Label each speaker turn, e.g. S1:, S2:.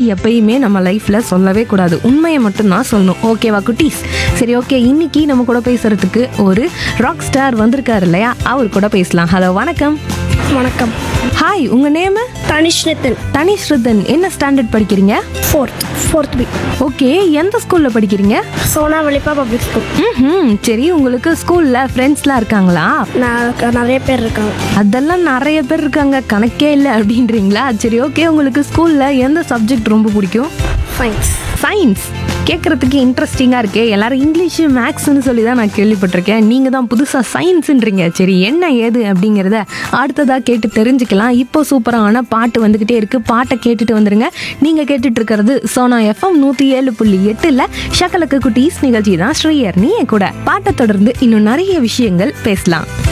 S1: எப்பயுமே நம்ம லைஃப்ல சொல்லவே கூடாது உண்மையை மட்டும்தான் சொல்லணும் ஓகேவா குட்டீஸ் சரி ஓகே இன்னைக்கு நம்ம கூட பேசுறதுக்கு ஒரு ராக் ஸ்டார் வந்திருக்காரு இல்லையா அவர் கூட பேசலாம் ஹலோ வணக்கம்
S2: வணக்கம்
S1: ஹாய் உங்க நேம்
S2: தனிஷ்நித்தன்
S1: தனிஸ்ருதன் என்ன ஸ்டாண்டர்ட் படிக்கிறீங்க
S2: ஃபோர்த் ஃபோர்த் பி
S1: ஓகே எந்த ஸ்கூல்ல படிக்கிறீங்க
S2: சோனா வெளிப்பா பப்ளிக் ஸ்கூல்
S1: ம் சரி உங்களுக்கு ஸ்கூல்ல ஃப்ரெண்ட்ஸ்லாம் இருக்காங்களா
S2: நான் நிறைய பேர் இருக்காங்க
S1: அதெல்லாம் நிறைய பேர் இருக்காங்க கணக்கே இல்லை அப்படின்றீங்களா சரி ஓகே உங்களுக்கு ஸ்கூல்ல எந்த சப்ஜெக்ட் ரொம்ப பிடிக்கும்
S2: சயின்ஸ்
S1: சயின்ஸ் கேட்குறதுக்கு இன்ட்ரெஸ்டிங்காக இருக்கே எல்லாரும் இங்கிலீஷு மேக்ஸ்னு சொல்லி தான் நான் கேள்விப்பட்டிருக்கேன் நீங்கள் தான் புதுசாக சயின்ஸுன்றீங்க சரி என்ன ஏது அப்படிங்கிறத அடுத்ததாக கேட்டு தெரிஞ்சுக்கலாம் இப்போ சூப்பரான பாட்டு வந்துக்கிட்டே இருக்குது பாட்டை கேட்டுட்டு வந்துருங்க நீங்கள் கேட்டுட்டு இருக்கிறது சோனா எஃப்எம் நூற்றி ஏழு புள்ளி எட்டில் ஷக்கலக்கு குட்டீஸ் நிகழ்ச்சி தான் ஸ்ரீயர் நீ என் கூட பாட்டை தொடர்ந்து இன்னும் நிறைய விஷயங்கள் பேசலாம்